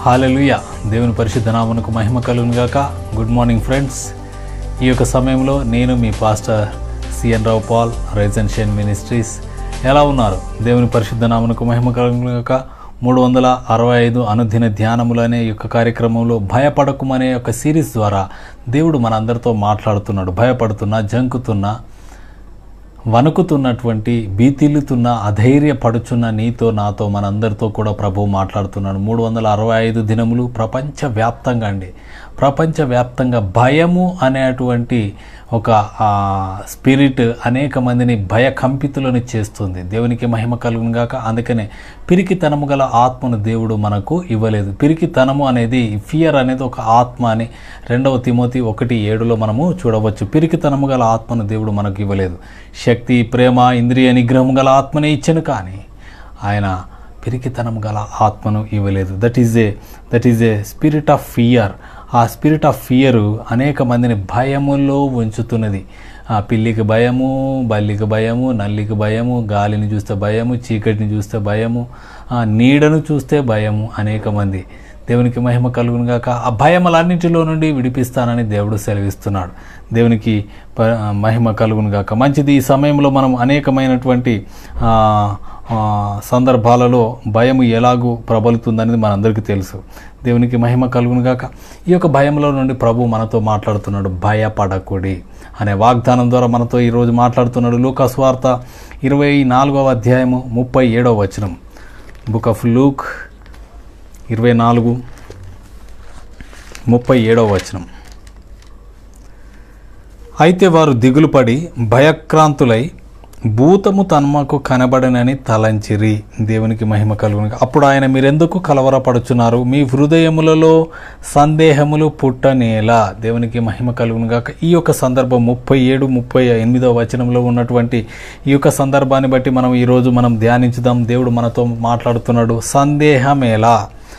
Hallelujah దేవుని పరిశుద్ధ నామమునకు మహిమ కలుగును గాక గుడ్ మార్నింగ్ ఫ్రెండ్స్ ఈ యొక్క సమయంలో నేను మీ pastor CN Rao Paul rise and shine ministries ఎలా ఉన్నారు దేవుని పరిశుద్ధ నామమునకు మహిమ కలుగును గాక మూడు వందల అరవై ఐదు అనుదిన ధ్యానములు అనే ఈ యొక్క కార్యక్రమంలో భయపడకుమనే యొక్క సిరీస్ ద్వారా దేవుడు మనందరితో మాట్లాడుతున్నాడు భయపడుతున్నా జంకుతున్నా వణుకుతున్నటువంటి భీతిల్లుతున్న అధైర్యపడుచున్న నీతో నాతో మనందరితో కూడా ప్రభు మాట్లాడుతున్నాడు మూడు వందల అరవై ఐదు దినములు ప్రపంచవ్యాప్తంగా అండి ప్రపంచవ్యాప్తంగా భయము అనేటువంటి ఒక ఆ, స్పిరిట్ అనేక మందిని భయకంపితులను చేస్తుంది దేవునికి మహిమ కలుగును గాక అందుకనే పిరికితనము గల ఆత్మను దేవుడు మనకు ఇవ్వలేదు పిరికితనము అనేది ఫియర్ అనేది ఒక ఆత్మ అని రెండవ తిమోతి ఒకటి ఏడులో మనము చూడవచ్చు పిరికితనము గల ఆత్మను దేవుడు మనకు ఇవ్వలేదు శక్తి ప్రేమ ఇంద్రియ నిగ్రహం గల ఆత్మనే ఇచ్చను కానీ ఆయన పిరికితనం గల ఆత్మను ఇవ్వలేదు that is a that is a spirit of fear ఆ స్పిరిట్ ఆఫ్ ఫియర్ అనేక మందిని భయములో ఉంచుతున్నది ఆ పిల్లికి భయము బల్లికి భయము నల్లికి భయము గాలిని చూస్తే భయము చీకటిని చూస్తే భయము ఆ నీడను చూస్తే భయము అనేక మంది దేవునికి మహిమ కలుగును గాక ఆ భయములన్నింటిలో నుండి విడిపిస్తానని దేవుడు సెలవిస్తున్నాడు దేవునికి ప- మహిమ కలుగును గాక మంచిది ఈ సమయంలో మనం అనేకమైనటువంటి ఆ, ఆ, సందర్భాలలో భయము ఎలాగూ ప్రబలుతుందనేది మనందరికీ తెలుసు దేవునికి మహిమ కలుగును గాక ఈ యొక్క భయంలో నుండి ప్రభు మనతో మాట్లాడుతున్నాడు భయపడకుడి అనే వాగ్దానం ద్వారా మనతో ఈరోజు మాట్లాడుతున్నాడు లూకాస్ వార్త ఇరవై నాలుగవ అధ్యాయము ముప్పై ఏడవ వచనం బుక్ ఆఫ్ లూక్ ఇరవై నాలుగు ముప్పై ఏడవ వచనం అయితే వారు దిగులుపడి భయక్రాంతులై భూతము తన్మకు కనబడనని తలంచిరి దేవునికి మహిమ కలుగును అప్పుడు ఆయన మీరెందుకు కలవరపడుచున్నారు మీ హృదయములలో సందేహములు పుట్టనేలా దేవునికి మహిమ కలుగును గాక ఈ యొక్క సందర్భం ముప్పై ఏడు ముప్పై ఎనిమిదవ వచనంలో ఉన్నటువంటి ఈ యొక్క సందర్భాన్ని బట్టి మనం ఈరోజు మనం ధ్యానించుదాం దేవుడు మనతో మాట్లాడుతున్నాడు సందేహమేలా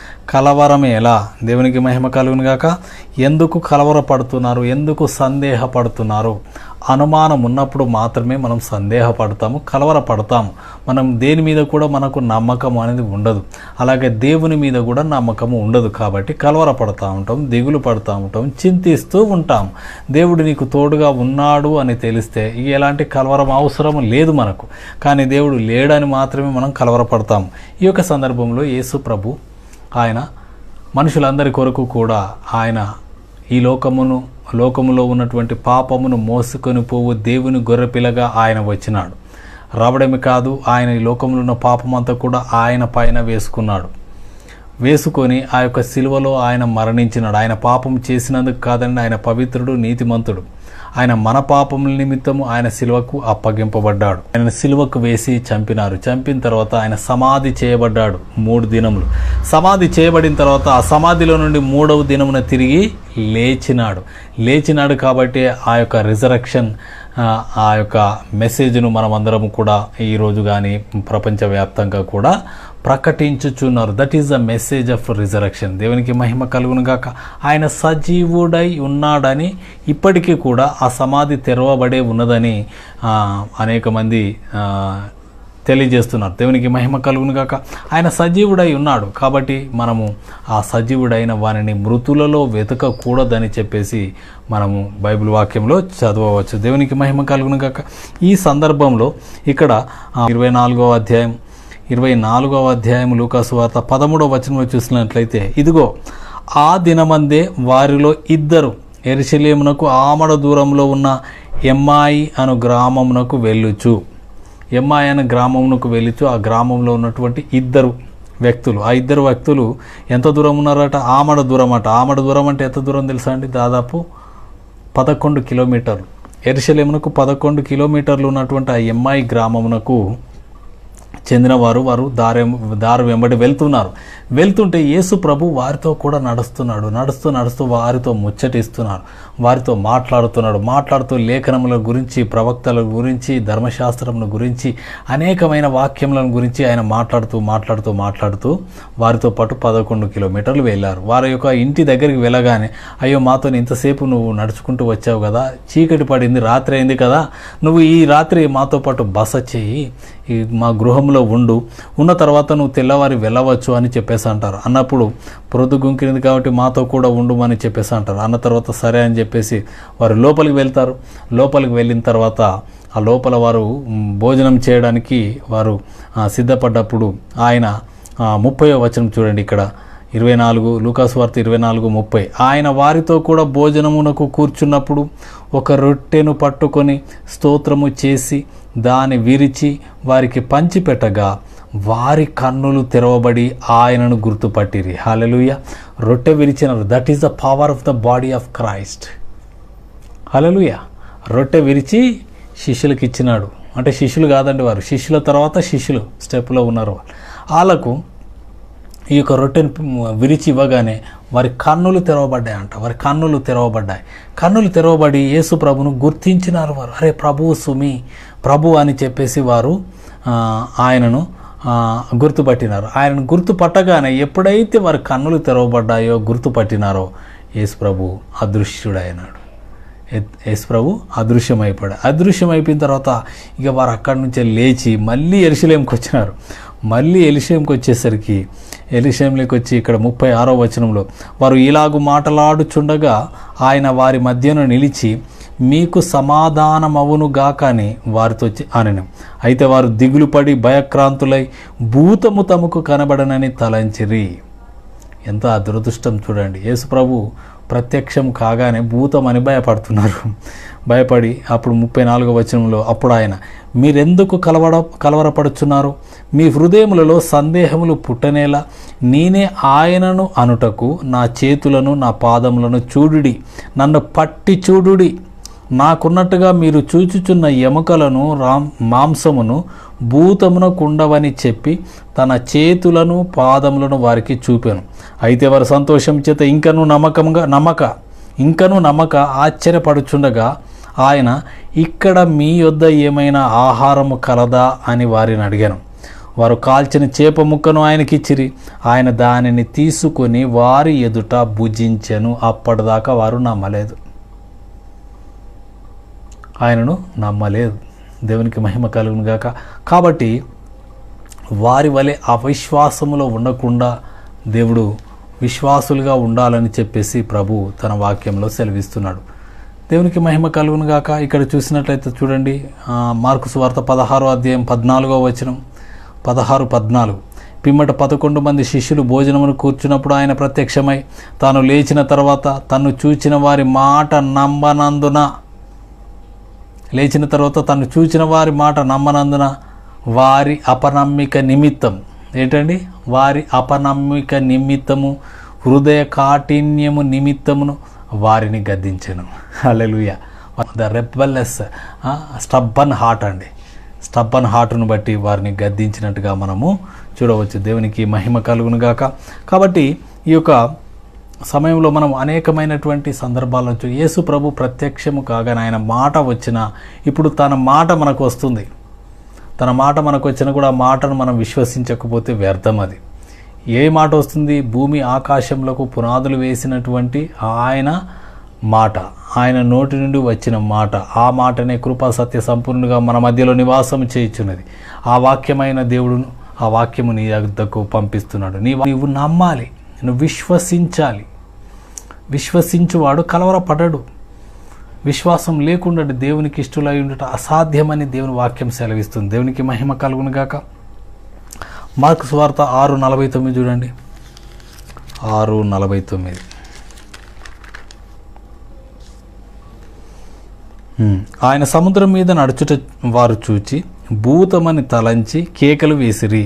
కలవరం ఎలా దేవునికి మహిమ కలుగును గాక ఎందుకు కలవరపడుతున్నారు ఎందుకు సందేహపడుతున్నారు అనుమానం ఉన్నప్పుడు మాత్రమే మనం సందేహపడతాము కలవరపడతాము మనం దేని మీద కూడా మనకు నమ్మకం అనేది ఉండదు అలాగే దేవుని మీద కూడా నమ్మకము ఉండదు కాబట్టి కలవరపడతా ఉంటాం దిగులు పడుతూ ఉంటాం చింతిస్తూ ఉంటాం దేవుడు నీకు తోడుగా ఉన్నాడు అని తెలిస్తే ఇక ఎలాంటి కలవరం అవసరం లేదు మనకు కానీ దేవుడు లేడని మాత్రమే మనం కలవరపడతాము ఈ యొక్క సందర్భంలో యేసు ప్రభు ఆయన మనుషులందరి కొరకు కూడా ఆయన ఈ లోకమును లోకములో ఉన్నటువంటి పాపమును మోసుకొని పోవు దేవుని గొర్రెపిల్లగా ఆయన వచ్చినాడు రావడమే కాదు ఆయన ఈ లోకంలో ఉన్న పాపమంతా కూడా ఆయన పైన వేసుకున్నాడు వేసుకొని ఆ యొక్క సిలువలో ఆయన మరణించినాడు ఆయన పాపం చేసినందుకు కాదండి ఆయన పవిత్రుడు నీతిమంతుడు ఆయన మన పాపముల నిమిత్తము ఆయన సిలువకు అప్పగింపబడ్డాడు ఆయన సిలువకు వేసి చంపినారు చంపిన తర్వాత ఆయన సమాధి చేయబడ్డాడు మూడు దినములు సమాధి చేయబడిన తర్వాత ఆ సమాధిలో నుండి మూడవ దినమున తిరిగి లేచినాడు లేచినాడు కాబట్టి ఆ యొక్క రిజరక్షన్ ఆ యొక్క మెసేజ్ను మనం అందరం కూడా ఈరోజు కానీ ప్రపంచవ్యాప్తంగా కూడా ప్రకటించుచున్నారు that is the message of resurrection దేవునికి మహిమ కలుగును గాక ఆయన సజీవుడై ఉన్నాడని ఇప్పటికీ కూడా ఆ సమాధి తెరవబడే ఉన్నదని ఆ, అనేక మంది ఆ, తెలియజేస్తున్నారు దేవునికి మహిమ కలుగును గాక ఆయన సజీవుడై ఉన్నాడు కాబట్టి మనము ఆ సజీవుడైన వారిని మృతులలో వెతకకూడదని చెప్పేసి మనము బైబిల్ వాక్యంలో చదవవచ్చు దేవునికి మహిమ కలుగును గాక ఈ సందర్భంలో ఇక్కడ ఇరవై నాలుగవ అధ్యాయం ఇరవై నాలుగవ అధ్యాయం లూకాసు వార్త పదమూడవ వచనంలో చూసినట్లయితే ఇదిగో ఆ దినమందే వారిలో ఇద్దరు ఎరిశలేమునకు ఆమడ దూరంలో ఉన్న ఎమ్మాయి అను గ్రామమునకు వెళ్ళుచు ఎమ్మాయి అనే గ్రామమునకు వెళ్ళుచు ఆ గ్రామంలో ఉన్నటువంటి ఇద్దరు వ్యక్తులు ఆ ఇద్దరు వ్యక్తులు ఎంత దూరం ఉన్నారట ఆమడ దూరం అట ఆమడ దూరం అంటే ఎంత దూరం తెలుసా అండి దాదాపు పదకొండు కిలోమీటర్లు ఎరుశలేమునకు పదకొండు కిలోమీటర్లు ఉన్నటువంటి ఆ ఎమ్మాయి గ్రామమునకు చెందినవారు వారు దారి దారి వెంబడి వెళ్తున్నారు వెళ్తుంటే యేసు ప్రభు వారితో కూడా నడుస్తున్నాడు నడుస్తూ నడుస్తూ వారితో ముచ్చటిస్తున్నారు వారితో మాట్లాడుతున్నాడు మాట్లాడుతూ లేఖనముల గురించి ప్రవక్తల గురించి ధర్మశాస్త్రముల గురించి అనేకమైన వాక్యములను గురించి ఆయన మాట్లాడుతూ మాట్లాడుతూ మాట్లాడుతూ వారితో పాటు పదకొండు కిలోమీటర్లు వెళ్ళారు వారి యొక్క ఇంటి దగ్గరికి వెళ్ళగానే అయ్యో మాతో ఇంతసేపు నువ్వు నడుచుకుంటూ వచ్చావు కదా చీకటి పడింది రాత్రి అయింది కదా నువ్వు ఈ రాత్రి మాతో పాటు బస చేయి ఈ మా గృహం గృహంలో ఉండు ఉన్న తర్వాత నువ్వు తెల్లవారి వెళ్ళవచ్చు అని చెప్పేసి అంటారు అన్నప్పుడు ప్రొద్దు గుంకింది కాబట్టి మాతో కూడా ఉండుమని చెప్పేసి అంటారు అన్న తర్వాత సరే అని చెప్పేసి వారు లోపలికి వెళ్తారు లోపలికి వెళ్ళిన తర్వాత ఆ లోపల వారు మ్, భోజనం చేయడానికి వారు ఆ, సిద్ధపడ్డప్పుడు ఆయన ఆ, ముప్పయో వచనం చూడండి ఇక్కడ ఇరవై నాలుగు లూకాసు వార్త ఇరవై నాలుగు ముప్పై ఆయన వారితో కూడా భోజనమునకు కూర్చున్నప్పుడు ఒక రొట్టెను పట్టుకొని స్తోత్రము చేసి దాన్ని విరిచి వారికి పంచిపెట్టగా వారి కన్నులు తెరవబడి ఆయనను గుర్తుపట్టిరి హాలెలుయ రొట్టె విరిచినారు that is the power of the body of Christ hallelujah రొట్టె విరిచి శిష్యులకు ఇచ్చినాడు అంటే శిష్యులు కాదండి వారు శిష్యుల తర్వాత శిష్యులు స్టెప్లో ఉన్నారు వాళ్ళు వాళ్ళకు ఈ యొక్క రొట్టెను విరిచి ఇవ్వగానే వారి కన్నులు తెరవబడ్డాయి అంట వారి కన్నులు తెరవబడ్డాయి కన్నులు తెరవబడి యేసు ప్రభును గుర్తించినారు వారు అరే ప్రభువు సుమి ప్రభు అని చెప్పేసి వారు ఆ, ఆయనను ఆ, గుర్తుపట్టినారు ఆయనను గుర్తుపట్టగానే ఎప్పుడైతే వారి కన్నులు తెరవబడ్డాయో గుర్తుపట్టినారో యేసు ప్రభు అదృశ్యుడైనాడు ఎత్- యేసు ప్రభు అదృశ్యమైపోయాడు అదృశ్యమైపోయిన తర్వాత ఇక వారు అక్కడి నుంచే లేచి మళ్ళీ ఎరుసలేంకి వచ్చినారు మళ్ళీ ఎలిషేంకి వచ్చేసరికి ఎలిషేంలోకి వచ్చి ఇక్కడ ముప్పై ఆరో వచనంలో వారు ఇలాగు మాటలాడుచుండగా ఆయన వారి మధ్యన నిలిచి మీకు సమాధానమవును గాకని వారితో చె- అనెను అయితే వారు దిగులు పడి భయక్రాంతులై భూతము తమకు కనబడనని తలంచిరి ఎంత దురదృష్టం చూడండి యేసు ప్రభు ప్రత్యక్షం కాగానే భూతం అని భయపడుతున్నారు భయపడి అప్పుడు ముప్పై నాలుగో వచనంలో అప్పుడు ఆయన మీరెందుకు కలవడ కలవరపడుచున్నారు మీ హృదయములలో సందేహములు పుట్టనేలా నేనే ఆయనను అనుటకు నా చేతులను నా పాదములను చూడుడి నన్ను పట్టి చూడుడి నాకున్నట్టుగా మీరు చూచుచున్న ఎముకలను రామ్ మాంసమును భూతమును కుండవని చెప్పి తన చేతులను పాదములను వారికి చూపాను అయితే వారు సంతోషం చేత ఇంకను నమ్మకంగా నమ్మక ఇంకను నమ్మక ఆశ్చర్యపడుచుండగా ఆయన ఇక్కడ మీ యొద్ద ఏమైనా ఆహారము కలదా అని వారిని అడిగాను వారు కాల్చిన చేప ముక్కను ఆయనకిచ్చిరి ఆయన దానిని తీసుకొని వారి ఎదుట భుజించెను అప్పటిదాకా వారు నమ్మలేదు ఆయనను నమ్మలేదు దేవునికి మహిమ కలుగును గాక కాబట్టి వారి వలె అవిశ్వాసములో ఉండకుండా దేవుడు విశ్వాసులుగా ఉండాలని చెప్పేసి ప్రభు తన వాక్యంలో సెలవిస్తున్నాడు దేవునికి మహిమ కలుగును గాక ఇక్కడ చూసినట్లయితే చూడండి ఆ, మార్కు సువార్త పదహారో అధ్యాయం పద్నాలుగో వచనం పదహారు పద్నాలుగు పిమ్మట పదకొండు మంది శిష్యులు భోజనమును కూర్చున్నప్పుడు ఆయన ప్రత్యక్షమై తాను లేచిన తర్వాత తను చూచిన వారి మాట నమ్మనందున లేచిన తర్వాత తను చూచిన వారి మాట నమ్మనందున వారి అపనమ్మిక నిమిత్తం ఏంటండి వారి అపనమ్మిక నిమిత్తము హృదయ కాఠిన్యము నిమిత్తమును వారిని గద్దించను hallelujah the rebellious stubborn heart and stubborn హార్ట్ను బట్టి వారిని గద్దించినట్టుగా మనము చూడవచ్చు దేవునికి మహిమ కలుగును గాక కాబట్టి ఈ యొక్క సమయంలో మనం అనేకమైనటువంటి సందర్భాలను చూ యేసు ప్రభు ప్రత్యక్షము కాగానే ఆయన మాట వచ్చిన ఇప్పుడు తన మాట మనకు వస్తుంది తన మాట మనకు వచ్చినా కూడా ఆ మాటను మనం విశ్వసించకపోతే వ్యర్థం అది ఏ మాట వస్తుంది భూమి ఆకాశంలకు పునాదులు వేసినటువంటి ఆయన మాట ఆయన నోటి నుండి వచ్చిన మాట ఆ మాటనే కృపా సత్య సంపూర్ణంగా మన మధ్యలో నివాసం చేయుచున్నది ఆ వాక్యమైన దేవుడును ఆ వాక్యము నీ వద్దకు పంపిస్తున్నాడు నీ నీవు నమ్మాలి నువ్వు విశ్వసించాలి విశ్వసించువాడు కలవరపడడు విశ్వాసం లేకుండా దేవునికి ఇష్టలై ఉండట అసాధ్యమని దేవుని వాక్యం సెలవిస్తుంది దేవునికి మహిమ కలుగును గాక మార్కు స్వార్త ఆరు నలభై తొమ్మిది చూడండి ఆరు నలభై తొమ్మిది ఉమ్. ఆయన సముద్రం మీద నడుచుట వారు చూచి భూతమని తలంచి కేకలు వేసిరి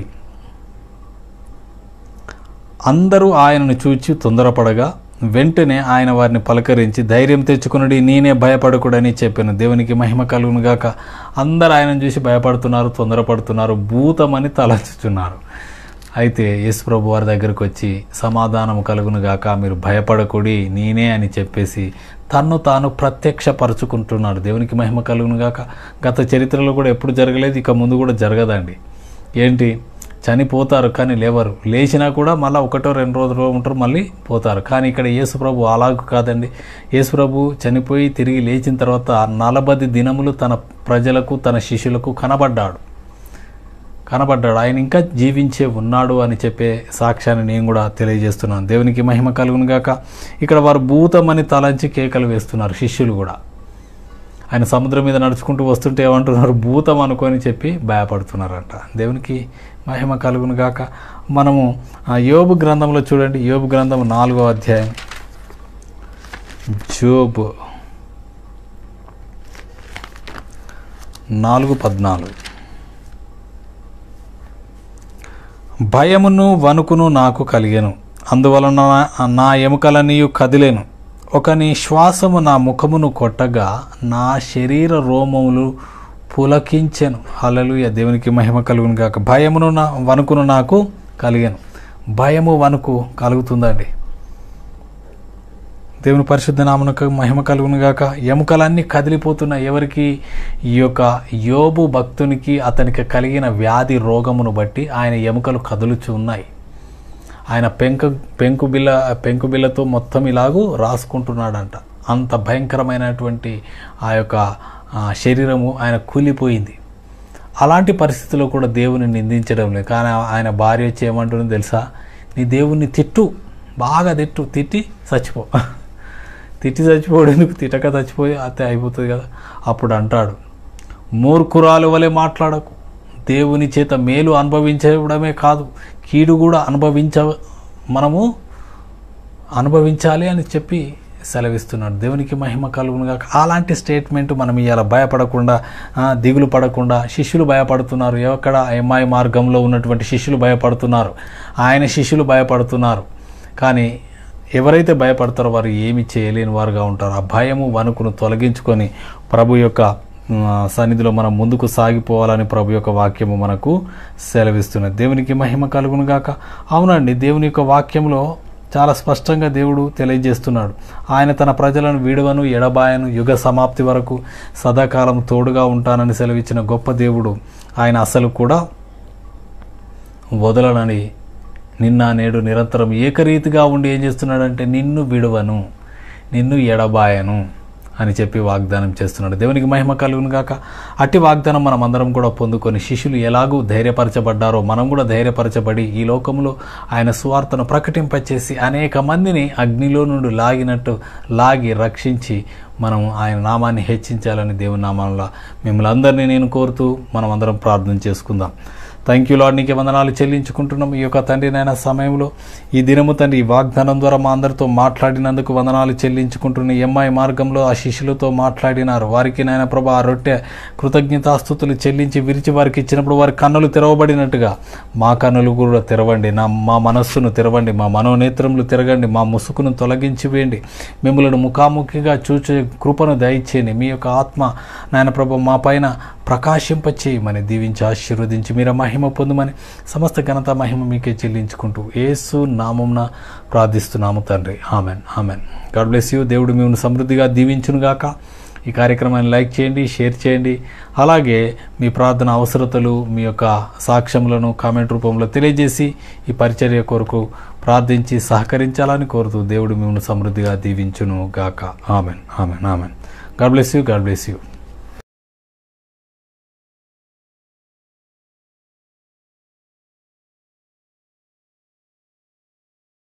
అందరూ ఆయనను చూచి తొందరపడగా వెంటనే ఆయన వారిని పలకరించి ధైర్యం తెచ్చుకునడి నేనే భయపడకూడని చెప్పాను దేవునికి మహిమ కలుగును గాక అందరు ఆయనను చూసి భయపడుతున్నారు తొందరపడుతున్నారు భూతమని తలంచుచున్నారు అయితే యేసు ప్రభు వారి దగ్గరకు వచ్చి సమాధానం కలుగును గాక మీరు భయపడకుడి నేనే అని చెప్పేసి తన్ను తాను ప్రత్యక్షపరుచుకుంటున్నాడు దేవునికి మహిమ కలుగును గాక గత చరిత్రలో కూడా ఎప్పుడు జరగలేదు ఇక ముందు కూడా జరగదండి ఏంటి చనిపోతారు కానీ లేవరు లేచినా కూడా మళ్ళీ ఒకటో రెండు రోజులు ఉంటారు మళ్ళీ పోతారు కానీ ఇక్కడ యేసుప్రభు అలాగూ కాదండి యేసుప్రభు చనిపోయి తిరిగి లేచిన తర్వాత నలభై దినములు తన ప్రజలకు తన శిష్యులకు కనబడ్డాడు కనబడ్డాడు ఆయన ఇంకా జీవించే ఉన్నాడు అని చెప్పే సాక్ష్యాన్ని నేను కూడా తెలియజేస్తున్నాను దేవునికి మహిమ కలుగును గాక ఇక్కడ వారు భూతమని తలంచి కేకలు వేస్తున్నారు శిష్యులు కూడా ఆయన సముద్రం మీద నడుచుకుంటూ వస్తుంటే ఏమంటున్నారు భూతం అనుకొని చెప్పి భయపడుతున్నారంట దేవునికి మహిమ కలుగును గాక మనము ఆ యోబు గ్రంథంలో చూడండి యోబు గ్రంథం నాలుగో అధ్యాయం జోబు నాలుగు పద్నాలుగు భయమును వణుకును నాకు కలిగెను అందువలన నా- నా ఎముకలనియు కదిలేను ఒక నీ శ్వాసము నా ముఖమును కొట్టగా నా శరీర రోమములు పులకించెను హల్లెలూయ దేవునికి మహిమ కలుగును గాక భయమును నా వణుకును నాకు కలిగెను భయము వణుకు కలుగుతుందండి దేవుని పరిశుద్ధ నామనకు మహిమ కలుగును గాక ఎముకలన్నీ కదిలిపోతున్నాయి ఎవరికి ఈ యొక్క యోబు భక్తునికి అతనికి కలిగిన వ్యాధి రోగమును బట్టి ఆయన ఎముకలు కదులుచు ఉన్నాయి ఆయన పెంకు పెంకు బిల్ల పెంకు బిల్లతో మొత్తం ఇలాగూ రాసుకుంటున్నాడంట అంత భయంకరమైనటువంటి ఆ యొక్క ఆ, శరీరము ఆయన కూలిపోయింది అలాంటి పరిస్థితుల్లో కూడా దేవుని నిందించడం లేదు కానీ ఆయన భార్య వచ్చి ఏమంటుందో తెలుసా నీ దేవుణ్ణి తిట్టు బాగా తిట్టు తిట్టి చచ్చిపో తిట్టి చచ్చిపోవడం ఎందుకు తిట్టక చచ్చిపోయి అతే అయిపోతుంది కదా అప్పుడు అంటాడు మూర్ఖురాలు వలె మాట్లాడకు దేవుని చేత మేలు అనుభవించడమే కాదు కీడు కూడా అనుభవించ మనము అనుభవించాలి అని చెప్పి సెలవిస్తున్నాడు దేవునికి మహిమ కలుగునుగా అలాంటి స్టేట్మెంట్ మనం ఇవాళ భయపడకుండా ఆ, దిగులు పడకుండా శిష్యులు భయపడుతున్నారు ఎక్కడ ఎంఐ మార్గంలో ఉన్నటువంటి శిష్యులు భయపడుతున్నారు ఆయన శిష్యులు భయపడుతున్నారు కానీ ఎవరైతే భయపడతారో వారు ఏమి చేయలేని వారుగా ఉంటారు ఆ భయము వణుకును తొలగించుకొని ప్రభు యొక్క ఉమ్, సన్నిధిలో మనం ముందుకు సాగిపోవాలని ప్రభు యొక్క వాక్యము మనకు సెలవిస్తున్నది దేవునికి మహిమ కలుగును గాక అవునండి దేవుని యొక్క వాక్యంలో చాలా స్పష్టంగా దేవుడు తెలియజేస్తున్నాడు ఆయన తన ప్రజలను విడువను ఎడబాయను యుగ సమాప్తి వరకు సదాకాలం తోడుగా ఉంటానని సెలవిచ్చిన గొప్ప దేవుడు ఆయన అసలు కూడా వదలనని నిన్న నేడు నిరంతరం ఏకరీతిగా ఉండి ఏం చేస్తున్నాడంటే నిన్ను విడువను నిన్ను ఎడబాయను అని చెప్పి వాగ్దానం చేస్తున్నాడు దేవునికి మహిమ కలుగును గాక అట్టి వాగ్దానం మనం అందరం కూడా పొందుకొని శిష్యులు ఎలాగూ ధైర్యపరచబడ్డారో మనం కూడా ధైర్యపరచబడి ఈ లోకంలో ఆయన సువార్తను ప్రకటింపచేసి అనేక మందిని అగ్నిలో నుండి లాగినట్టు లాగి రక్షించి మనం ఆయన నామాన్ని హెచ్చించాలని దేవుని నామంలో మిమ్మల్ని అందరినీ నేను కోరుతూ మనం అందరం ప్రార్థన చేసుకుందాం థ్యాంక్ యూ లాడ్ నీకే వందనాలు చెల్లించుకుంటున్నాం ఈ యొక్క తండ్రి నాయన సమయంలో ఈ దినము తండ్రి ఈ వాగ్దానం ద్వారా మా అందరితో మాట్లాడినందుకు వందనాలు చెల్లించుకుంటున్న ఎంఐ మార్గంలో ఆ శిష్యులతో మాట్లాడినారు వారికి నాయన ప్రభా ఆ రొట్టె కృతజ్ఞతాస్థుతులు చెల్లించి విరిచి వారికి ఇచ్చినప్పుడు వారి కన్నులు తెరవబడినట్టుగా మా కన్నులు కూడా తెరవండి నా మా మనస్సును తెరవండి మా మనోనేత్రములు తిరగండి మా ముసుగును తొలగించి వేయండి మిమ్మల్ని ముఖాముఖిగా చూచే కృపను దయచేయండి మీ యొక్క ఆత్మ నాయన ప్రభు మా పైన ప్రకాశింపచేయమని దీవించి ఆశీర్వదించి మీరు మహిమ పొందమని సమస్త ఘనత మహిమ మీకే చెల్లించుకుంటూ ఏసు నామంన ప్రార్థిస్తున్నాము తండ్రి amen amen God bless you దేవుడు మిమ్మల్ని సమృద్ధిగా దీవించునుగాక ఈ కార్యక్రమాన్ని లైక్ చేయండి షేర్ చేయండి అలాగే మీ ప్రార్థన అవసరతలు మీ యొక్క సాక్ష్యములను కామెంట్ రూపంలో తెలియజేసి ఈ పరిచర్య కొరకు ప్రార్థించి సహకరించాలని కోరుతూ దేవుడు మిమ్మల్ని సమృద్ధిగా దీవించును గాక amen amen amen God bless you God bless you